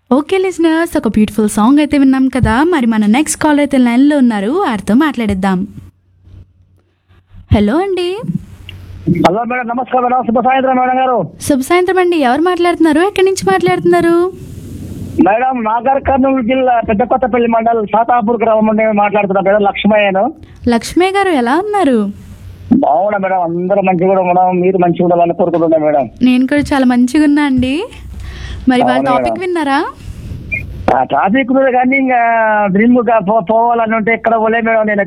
Okay listeners ఒక beautiful song అయితే విన్నాం కదా మరి మన నెక్స్ట్ కాలర్ అయితే లైన్లో ఉన్నారు వారితో మాట్లాడేద్దాం హలో అండి హలో మేడం నమస్కారం మేడం శుభ సాయంత్రం మేడం గారు శుభ సాయంత్రం అండి ఎవరు మాట్లాడుతున్నారు ఎక్కడి నుంచి మాట్లాడుతున్నారు మేడం నాగర్ కర్నూలు జిల్లా పెద్దకొత్తపల్లి మండలం సాతాపూర్ గ్రామం నుండి మాట్లాడుతున్నా మేడం లక్ష్మయ్యను లక్ష్మి గారు ఎలా ఉన్నారు బాగున్నా మేడం అందరూ మంచిగా కూడా మేడం మీరు మంచిగా ఉండాలని కోరుకుంటున్నా మేడం నేను కూడా చాలా మంచిగా ఉన్నా అండి మరి వాళ్ళ అవునా టాపిక్ మేడం? విన్నారా ఆ ట్రాఫిక్ మీద కానీ ఇంకా డ్రీమ్ గా పో- పోవాలని ఉంటే ఎక్కడ పోలే మేడం నేను